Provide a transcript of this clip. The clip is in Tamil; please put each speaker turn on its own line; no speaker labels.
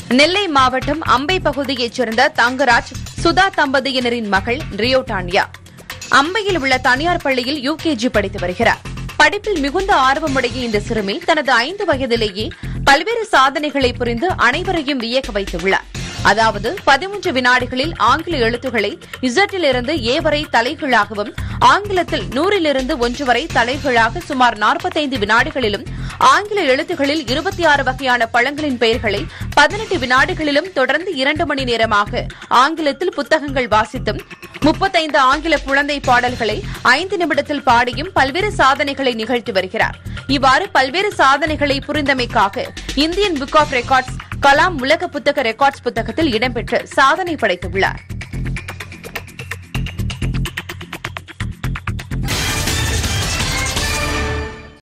நெல்லை மாவட்டம் அம்பை பகுதியைச் சேர்ந்த தங்கராஜ் சுதா தம்பதியினரின் மகள் ரியோடானியா அம்பையில் உள்ள தனியார் பள்ளியில் யுகேஜி படித்து வருகிறார் படிப்பில் மிகுந்த ஆர்வமுடைய இந்த சிறுமி தனது ஐந்து வயதிலேயே பல்வேறு சாதனைகளை புரிந்து அனைவரையும் வியக்க வைத்துள்ளார் அதாவது பதிமூன்று வினாடிகளில் ஆங்கில எழுத்துக்களை இசட்டிலிருந்து ஏ வரை தலைகீழாகவும் ஆங்கிலத்தில் நூறிலிருந்து ஒன்று வரை தலைகீழாக சுமார் நாற்பத்தைந்து வினாடிகளிலும் ஆங்கில எழுத்துகளில் இருபத்தி ஆறு வகையான பழங்களின் பெயர்களை பதினெட்டு வினாடிகளிலும் தொடர்ந்து இரண்டு மணி நேரமாக ஆங்கிலத்தில் புத்தகங்கள் வாசித்தும் முப்பத்தைந்து ஆங்கில குழந்தை பாடல்களை ஐந்து நிமிடத்தில் பாடியும் பல்வேறு சாதனைகளை நிகழ்த்தி வருகிறார் இவ்வாறு பல்வேறு சாதனைகளை புரிந்தமைக்காக Indian Book of Records Kalam உலக புத்தக ரெக்கார்ட்ஸ் புத்தகத்தில் இடம்பெற்று சாதனை படைத்துள்ளார்